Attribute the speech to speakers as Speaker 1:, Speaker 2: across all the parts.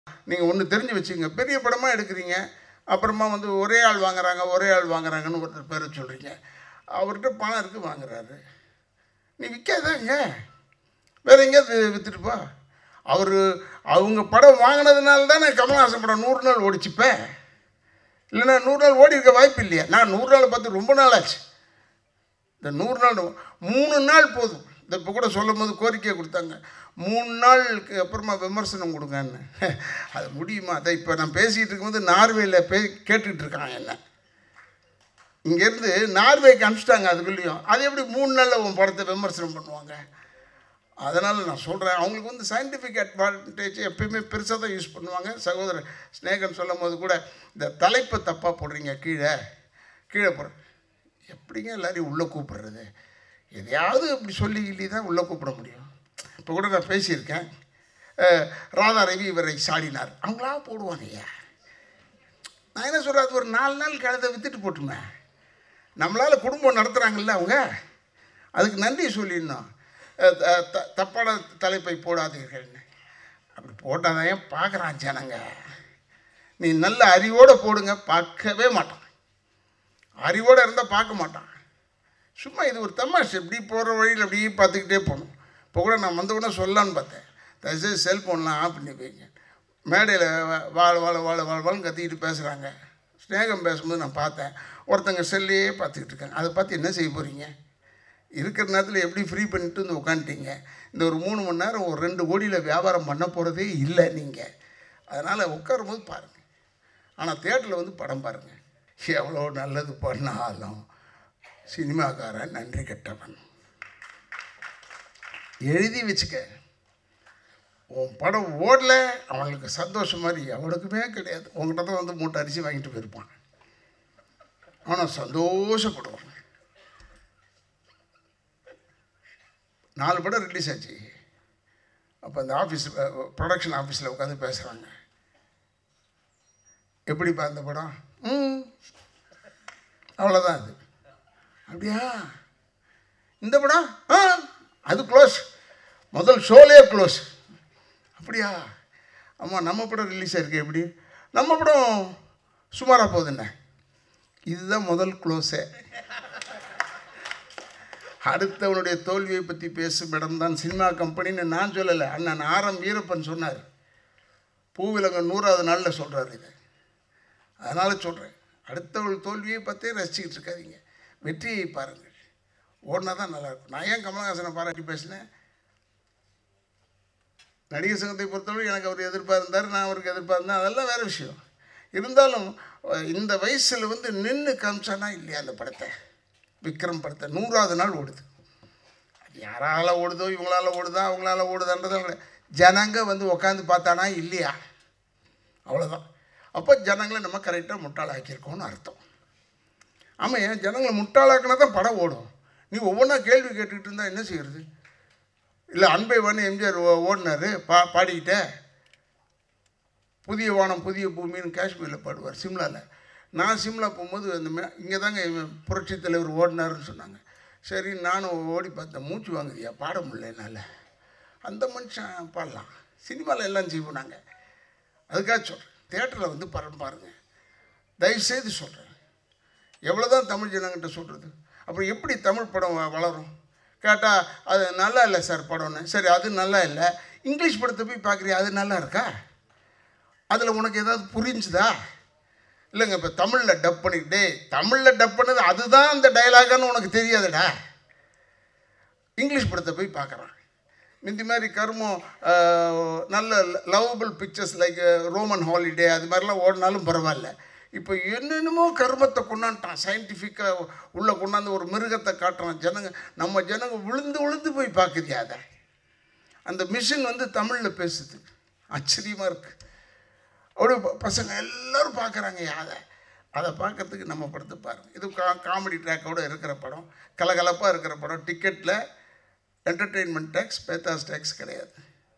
Speaker 1: நீங்கள் ஒன்று தெரிஞ்சு வச்சுங்க பெரிய படமாக எடுக்கிறீங்க அப்புறமா வந்து ஒரே ஆள் வாங்குறாங்க ஒரே ஆள் வாங்குறாங்கன்னு ஒருத்தர் பேரை சொல்கிறீங்க அவர்கிட்ட பணம் இருக்குது வாங்குறாரு நீ விற்காதாங்க வேற எங்கேயாவது விற்றுட்டுப்பா அவர் அவங்க படம் வாங்கினதுனால தானே கமல்ஹாசன் படம் நூறு நாள் ஓடிச்சுப்பே இல்லைன்னா நூறு நாள் ஓடி இருக்க வாய்ப்பு இல்லையா நான் நூறு நாள் பார்த்து ரொம்ப நாள் ஆச்சு இந்த நூறு நாள் மூணு நாள் போதும் இந்த இப்போ கூட சொல்லும் போது கோரிக்கை கொடுத்தாங்க மூணு நாளுக்கு அப்புறமா விமர்சனம் கொடுங்கன்னு அது முடியுமா அதை இப்போ நான் பேசிகிட்டு இருக்கும்போது நார்வேயில் பே கேட்டுக்கிட்டு இருக்காங்க என்ன இங்கேருந்து நார்வேக்கு அனுப்பிச்சிட்டாங்க அதுக்குள்ளேயும் அது எப்படி மூணு நாளில் உன் படத்தை விமர்சனம் பண்ணுவாங்க அதனால் நான் சொல்கிறேன் அவங்களுக்கு வந்து சயின்டிஃபிக் அட்வான்டேஜ் எப்பயுமே பெருசாக தான் யூஸ் பண்ணுவாங்க சகோதரர் ஸ்னேகன் சொல்லும் போது கூட இந்த தலைப்பை தப்பாக போடுறீங்க கீழே கீழே போடுற எப்படிங்க எல்லாரையும் உள்ளே கூப்பிடுறது எதையாவது இப்படி சொல்லி இல்லி தான் உள்ளே கூப்பிட முடியும் இப்போ கூட நான் பேசியிருக்கேன் அஹ், ராதா ரவி இவரை சாடினார் அவங்களா போடுவாங்க ஐயா நான் என்ன சொல்கிறேன் அது ஒரு நாலு நாள் கழுதை வித்துட்டு போட்டுமே நம்மளால் குடும்பம் நடத்துகிறாங்கல்ல அவங்க அதுக்கு நன்றி சொல்லிடணும் அஹ் த- த- தப்பான தலைப்பை போடாதீர்கள்னு அப்படி போட்டாதான் ஏன் பார்க்குறான் ஜனங்க நீ நல்ல அறிவோடு போடுங்க பார்க்கவே மாட்டான் அறிவோடு இருந்தால் பார்க்க மாட்டான் சும்மா இது ஒரு தமாஷ் இப்படி போகிற வழியில் அப்படியே பார்த்துக்கிட்டே போகணும் இப்போ கூட நான் வந்த உடனே சொல்லலான்னு பார்த்தேன் தயவுசெய்து செல்ஃபோன்லாம் ஆஃப் பண்ணி வைங்க மேடையில் வாழ வாழ வாழ வாழ வாழன்னு கத்திக்கிட்டு பேசுகிறாங்க ஸ்நேகம் பேசும்போது நான் பார்த்தேன் ஒருத்தங்க செல்லையே பார்த்துக்கிட்டு இருக்காங்க அதை பார்த்து என்ன செய்ய போகிறீங்க இருக்கிற நேரத்தில் எப்படி ஃப்ரீ பண்ணிட்டு வந்து உட்காந்துட்டீங்க இந்த ஒரு மூணு மணி நேரம் ஒரு ரெண்டு கோடியில் வியாபாரம் பண்ண போகிறதே இல்லை நீங்கள் அதனால் உட்காரும்போது பாருங்கள் ஆனால் தேட்டரில் வந்து படம் பாருங்கள் எவ்வளோ நல்லது பண்ணாலும் சினிமாக்காரன் நன்றி கெட்டவன் எழுதி வச்சுக்க உன் படம் ஓடல அவனுக்கு சந்தோஷம் மாதிரி அவனுக்குமே கிடையாது உங்கள்கிட்ட தான் வந்து மூட்டை அரிசி வாங்கிட்டு போயிருப்பான் ஆனால் சந்தோஷப்படுவான் நாலு படம் ரிலீஸ் ஆச்சு அப்போ அந்த ஆஃபீஸ் ப்ரொடக்ஷன் ஆஃபீஸில் உட்காந்து பேசுகிறாங்க எப்படிப்பா அந்த படம் ம் அவ்வளோதான் அது அப்படியா இந்த படம் ஆ அது க்ளோஸ் முதல் ஷோலே க்ளோஸ் அப்படியா ஆமாம் நம்ம படம் ரிலீஸ் ஆயிருக்கு எப்படி நம்ம படம் சுமாராக போகுதுண்ணே இதுதான் முதல் க்ளோஸே அடுத்தவனுடைய தோல்வியை பற்றி பேசும் இடம்தான் சினிமா கம்பெனின்னு நான் சொல்லலை அண்ணன் ஆரம் வீரப்பன் சொன்னார் பூவிலங்க நூறாவது நாளில் சொல்கிறார் இதை அதனால் சொல்கிறேன் அடுத்தவள் தோல்வியை பார்த்தே ரசிச்சுக்கிட்டு இருக்காதீங்க வெற்றியை பாருங்கள் ஓடினா தான் நல்லாயிருக்கும் நான் ஏன் கமலஹாசனை பாராட்டி பேசினேன் நடிகர் சங்கத்தை பொறுத்தவரை எனக்கு அவர் எதிர்பார்ந்தார் நான் அவருக்கு எதிர்பார்த்தேன் அதெல்லாம் வேறு விஷயம் இருந்தாலும் அஹ், இந்த வயசில் வந்து நின்று காமிச்சானா இல்லையா அந்த படத்தை விக்ரம் படத்தை நூறாவது நாள் ஓடுது அது யாரால ஓடுதோ இவங்களால ஓடுதா அவங்களால ஓடுதான்றது ஜனங்க வந்து உட்காந்து பார்த்தானா இல்லையா அவ்வளோதான் அப்போ ஜனங்களை நம்ம கரெக்டாக முட்டாளாக்கியிருக்கோம்னு அர்த்தம் ஆமாம் ஏன் ஜனங்களை முட்டாளாக்கினா தான் படம் ஓடும் நீ ஒவ்வொன்றா கேள்வி கேட்டுக்கிட்டு இருந்தால் என்ன செய்யறது இல்லை அன்பை வாணி எம்ஜிஆர் ஓ- ஓடினாரு பா பாடிக்கிட்டே புதிய வானம் புதிய பூமின்னு காஷ்மீரில் பாடுவார் சிம்லாவில் நான் சிம்லா போகும்போது அந்த இங்கே தாங்க இவன் புரட்சி தலைவர் ஓடினாருன்னு சொன்னாங்க சரி நானும் ஓடி பார்த்தேன் மூச்சு வாங்குதியா பாட முடியல என்னால் அந்த மனுஷன் பாடலாம் சினிமாவில் எல்லாம் செய்வோம் நாங்கள் அதுக்காக சொல்கிறேன் தேட்டரில் வந்து படம் பாருங்கள் தயவுசெய்து சொல்கிறேன் எவ்வளோ தான் தமிழ் ஜனங்கிட்ட சொல்கிறது அப்புறம் எப்படி தமிழ் படம் வ- வளரும் கேட்டால் அது நல்லா இல்லை சார் படம்னு சரி அது நல்லா இல்லை இங்கிலீஷ் படத்தை போய் பார்க்குறியா அது நல்லா இருக்கா அதில் உனக்கு ஏதாவது புரிஞ்சுதா இல்லைங்க இப்போ தமிழில் டப் பண்ணிக்கிட்டே தமிழில் டப் பண்ணது அதுதான் அந்த டயலாகான்னு உனக்கு தெரியாதுடா இங்கிலீஷ் படத்தை போய் பார்க்குறான் முந்தி மாதிரி கருமம் ஆஹ், நல்ல lovable pictures like Roman Holiday அது மாதிரிலாம் ஓடினாலும் பரவாயில்ல இப்போ என்னென்னமோ கருமத்தை கொண்டாந்துட்டான் சயின்டிஃபிக்காக உள்ளே கொண்டாந்து ஒரு மிருகத்தை காட்டுறான் ஜனங்க நம்ம ஜனங்க விழுந்து விழுந்து போய் பார்க்குது அதை அந்த மிஷின் வந்து தமிழில் பேசுது ஆச்சரியமாக இருக்குது அப்படியே ப- பசங்க எல்லாரும் பார்க்குறாங்க அதை அதை பார்க்கறதுக்கு நம்ம படத்தை பாருங்க இது கா காமெடி ட்ராக்கோட இருக்கிற படம் கலகலப்பாக இருக்கிற படம் டிக்கெட்டில் என்டர்டெயின்மெண்ட் டேக்ஸ் பேத்தாஸ் டேக்ஸ் கிடையாது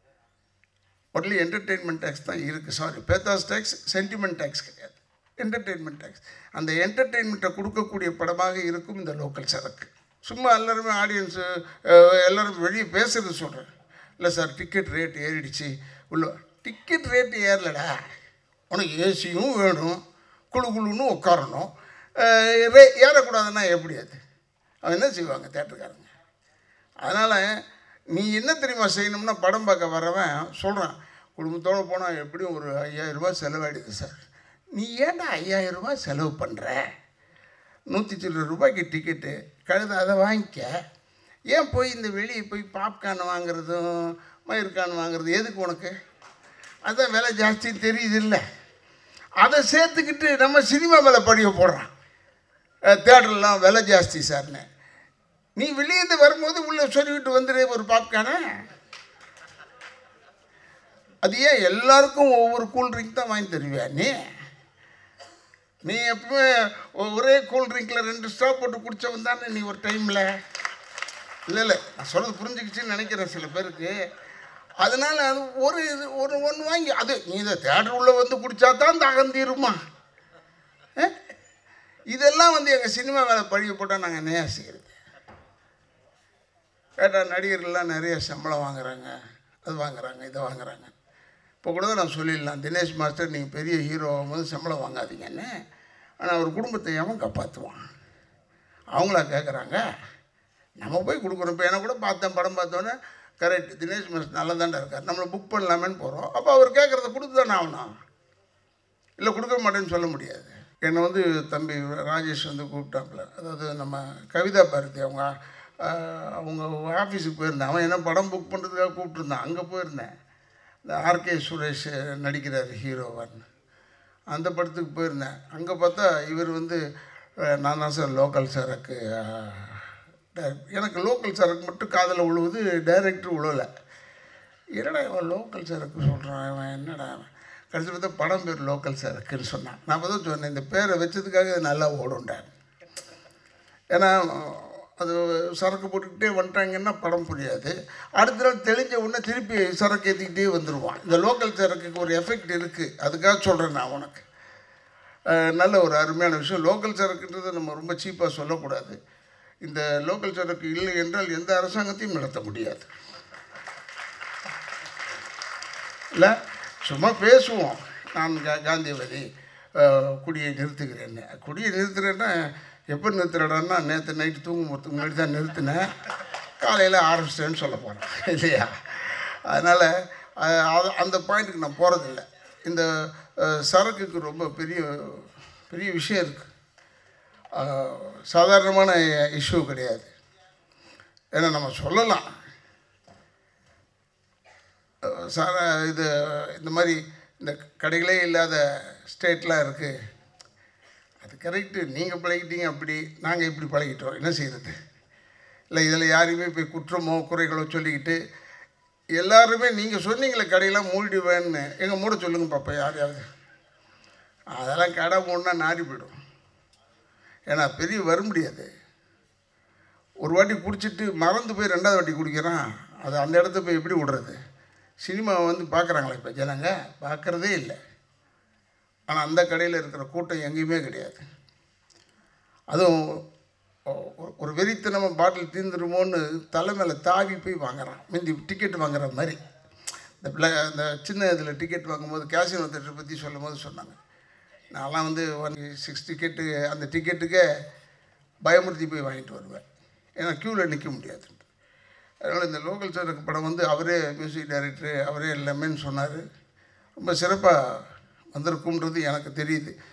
Speaker 1: ஒன்லி என்டர்டெயின்மெண்ட் டேக்ஸ் தான் இருக்குது sorry pathos tax sentiment tax கிடையாது என்டர்டெயின்மெண்ட் டேக்ஸ் அந்த என்டர்டெயின்மெண்ட்டை கொடுக்கக்கூடிய படமாக இருக்கும் இந்த லோக்கல் சரக்கு சும்மா எல்லாருமே ஆடியன்ஸு எல்லாரும் வெளியே பேசுறது சொல்கிறேன் இல்லை சார் டிக்கெட் ரேட் ஏறிடுச்சு உள்ள டிக்கெட் ரேட்டு ஏறலடா உனக்கு ஏசியும் வேணும் குழு குழுன்னு உட்காரணும் அஹ் ரே ஏறக்கூடாதுன்னா எப்படி அது அவன் என்ன செய்வாங்க தேட்டருக்காரங்க அதனால் நீ என்ன தெரியுமா செய்யணும்னா படம் பார்க்க வரவன் சொல்கிறான் குடும்பத்தோடு போனால் எப்படியும் ஒரு ஐயாயிரம் ரூபாய் செலவாயிடுது சார் நீ ஏன்டா ஐயாயிரம் ரூபாய் செலவு பண்ணுற நூற்றி சில்லற ரூபாய்க்கு டிக்கெட்டு கழுத அதை வாங்கிக்க ஏன் போய் இந்த வெளியே போய் பாப்கார்ன் வாங்குறதும் மயிர்கான் வாங்குறது எதுக்கு உனக்கு அதான் விலை ஜாஸ்தி தெரியுது இல்லை அதை சேர்த்துக்கிட்டு நம்ம சினிமா மேலே படிய போடுறான் தேட்டர்லாம் விலை ஜாஸ்தி சார்னு நீ வெளியேந்து வரும்போது உள்ளே சொல்லிவிட்டு வந்துடு ஒரு பாப்கார்னை அது ஏன் எல்லாருக்கும் ஒவ்வொரு கூல் ட்ரிங்க் தான் வாங்கி தருவியா நீ நீ எப்பவுமே ஒரே கூல் ட்ரிங்கில் ரெண்டு ஸ்டாப் போட்டு குடித்தவன் தானே நீ ஒரு டைமில் இல்லை இல்லை நான் சொல்கிறது புரிஞ்சுக்கிச்சுன்னு நினைக்கிறேன் சில பேருக்கு அதனால் அது ஒரு இது ஒரு ஒன்று வாங்கி அது நீ இதை தேட்டர் உள்ளே வந்து குடித்தா தான் தாகம் தீருமா அஹ்? இதெல்லாம் வந்து எங்கள் சினிமா வேலை பழிய போட்டால் நாங்கள் நேயா செய்கிறது கேட்டால் நடிகர்கள்லாம் நிறைய சம்பளம் வாங்குறாங்க அது வாங்குறாங்க இதை வாங்குறாங்க இப்போ கூட தான் நான் சொல்லிடலாம் தினேஷ் மாஸ்டர் நீங்கள் பெரிய ஹீரோ ஆகும்போது சம்பளம் வாங்காதீங்கன்னு ஆனால் அவர் குடும்பத்தை எவன் காப்பாற்றுவான் அவங்களா கேட்குறாங்க நம்ம போய் கொடுக்குறோம் இப்போ எனக்கு கூட பார்த்தேன் படம் பார்த்தோன்னே கரெக்ட் தினேஷ் மாஸ்டர் நல்லா தாண்டா இருக்கார் நம்மளை புக் பண்ணலாமேன்னு போகிறோம் அப்போ அவர் கேட்குறத கொடுத்து தானே ஆகணும் இல்லை கொடுக்க மாட்டேன்னு சொல்ல முடியாது என்னை வந்து தம்பி ராஜேஷ் வந்து கூப்பிட்டாப்புல அதாவது நம்ம கவிதா பாரதி அவங்க ஆஹ், அவங்க ஆஃபீஸுக்கு போயிருந்தேன் அவன் என்ன படம் புக் பண்ணுறதுக்காக கூப்பிட்டுருந்தான் அங்கே போயிருந்தேன் இந்த ஆர்கே சுரேஷ் நடிக்கிறார் ஹீரோவன் அந்த படத்துக்கு போயிருந்தேன் அங்கே பார்த்தா இவர் வந்து அஹ், நான் தான் சார் லோக்கல் சரக்கு அஹ், டைரக்ட்- எனக்கு லோக்கல் சரக்கு மட்டும் காதில் விழுவுது டைரக்டர் விழலை என்னடா இவன் லோக்கல் சரக்கு சொல்கிறான் இவன் என்னடா இவன் கடைசி பார்த்தா படம் பேர் லோக்கல் சரக்குன்னு சொன்னான் நான் அப்போ தான் சொன்னேன் இந்த பேரை வச்சதுக்காக இது நல்லா ஓடும்டான் ஏன்னா அது சரக்கு போட்டுக்கிட்டே வந்துட்டாங்கன்னா படம் புரியாது அடுத்த நாள் தெளிஞ்ச உடனே திருப்பி சரக்கு ஏற்றிக்கிட்டே வந்துடுவான் இந்த லோக்கல் சரக்குக்கு ஒரு எஃபெக்ட் இருக்குது அதுக்காக சொல்கிறேன் நான் உனக்கு அஹ் நல்ல ஒரு அருமையான விஷயம் லோக்கல் சரக்குன்றதை நம்ம ரொம்ப சீப்பாக சொல்லக்கூடாது இந்த லோக்கல் சரக்கு இல்லை என்றால் எந்த அரசாங்கத்தையும் நடத்த முடியாது இல்லை சும்மா பேசுவோம் நான் கா காந்தியவாதி அஹ், குடியை நிறுத்துகிறேன்னு குடியை நிறுத்துறேன்னா எப்போ நிறுத்துறடான்னா நேற்று நைட்டு தூங்கும் போகிறதுக்கு முன்னாடி தான் நிறுத்தினேன் காலையில் ஆரம்பிச்சிட்டேன்னு சொல்ல போகிறேன் இல்லையா அதனால் அந்த பாயிண்ட்டுக்கு நான் போகிறதில்ல இந்த அஹ், சரக்குக்கு ரொம்ப பெரிய பெரிய விஷயம் இருக்குது சாதாரணமான இஷ்யூ கிடையாது ஏன்னா நம்ம சொல்லலாம் சார இது இந்த மாதிரி இந்த கடைகளே இல்லாத ஸ்டேட்லாம் இருக்குது அது கரெக்டு நீங்கள் பழகிட்டீங்க அப்படி நாங்கள் இப்படி பழகிட்டோம் என்ன செய்கிறது இல்லை இதில் யாரையுமே போய் குற்றமோ குறைகளோ சொல்லிக்கிட்டு எல்லாருமே நீங்கள் சொன்னீங்களே கடையெல்லாம் மூடிடுவேன்னு எங்கள் மூட சொல்லுங்க பாப்பா யாரையாவது அதெல்லாம் கடை மூடினா நாரி போயிடும் ஏன்னா பெரிய வர முடியாது ஒரு வாட்டி குடிச்சிட்டு மறந்து போய் ரெண்டாவது வாட்டி குடிக்கிறான் அது அந்த இடத்த போய் எப்படி விடுறது சினிமா வந்து பார்க்குறாங்களா இப்போ ஜனங்க பார்க்குறதே இல்லை ஆனால் அந்த கடையில் இருக்கிற கூட்டம் எங்கேயுமே கிடையாது அதுவும் ஒ- ஒ- ஒரு வெறித்தனமாக பாட்டில் தீர்ந்துருமோன்னு தலை மேலே தாவி போய் வாங்குறான் முந்தி டிக்கெட் வாங்குற மாதிரி இந்த பிள இந்த சின்ன இதில் டிக்கெட் வாங்கும்போது கேஷினோ தேட்டரை பற்றி சொல்லும் போது சொன்னாங்க நான்லாம் வந்து ஒன் சிக்ஸ் டிக்கெட்டு அந்த டிக்கெட்டுக்கே பயமுறுத்தி போய் வாங்கிட்டு வருவேன் ஏன்னா க்யூவில் நிற்க முடியாது அதனால் இந்த லோக்கல் சரக்கு படம் வந்து அவரே மியூசிக் டைரக்டரு அவரே எல்லாமேன்னு சொன்னார் ரொம்ப சிறப்பாக வந்திருக்கும்ன்றது எனக்கு தெரியுது